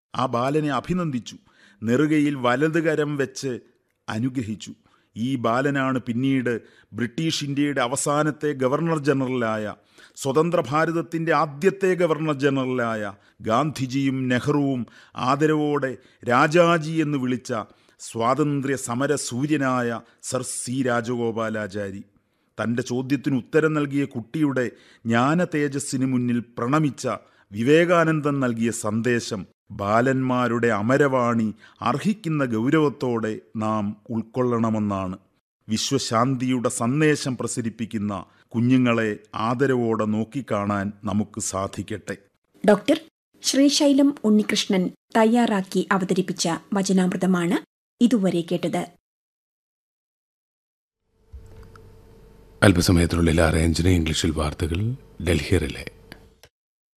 ആ ബാലനെ അഭിനന്ദിച്ചു നെറുകയിൽ വലത് കരം വെച്ച് അനുഗ്രഹിച്ചു ഈ ബാലനാണ് പിന്നീട് ബ്രിട്ടീഷ് ഇന്ത്യയുടെ അവസാനത്തെ ഗവർണർ ജനറലായ സ്വതന്ത്ര ഭാരതത്തിൻ്റെ ആദ്യത്തെ ഗവർണർ ജനറലായ ഗാന്ധിജിയും നെഹ്റുവും ആദരവോടെ രാജാജി എന്ന് വിളിച്ച സ്വാതന്ത്ര്യ സമര സൂര്യനായ സർ സി രാജഗോപാലാചാരി തൻ്റെ ചോദ്യത്തിന് ഉത്തരം നൽകിയ കുട്ടിയുടെ ജ്ഞാന തേജസ്സിന് മുന്നിൽ പ്രണമിച്ച വിവേകാനന്ദൻ നൽകിയ സന്ദേശം ബാലന്മാരുടെ അമരവാണി അർഹിക്കുന്ന ഗൗരവത്തോടെ നാം ഉൾക്കൊള്ളണമെന്നാണ് വിശ്വശാന്തിയുടെ സന്ദേശം പ്രസരിപ്പിക്കുന്ന കുഞ്ഞുങ്ങളെ ആദരവോടെ നോക്കിക്കാണാൻ നമുക്ക് സാധിക്കട്ടെ ഡോക്ടർ ശ്രീശൈലം ഉണ്ണികൃഷ്ണൻ തയ്യാറാക്കി അവതരിപ്പിച്ച വചനാമൃതമാണ് ഇതുവരെ കേട്ടത് അല്പസമയത്തിനുള്ളിൽ ആ റേഞ്ചിന് ഇംഗ്ലീഷിൽ വാർത്തകൾ ഡൽഹി റിലേ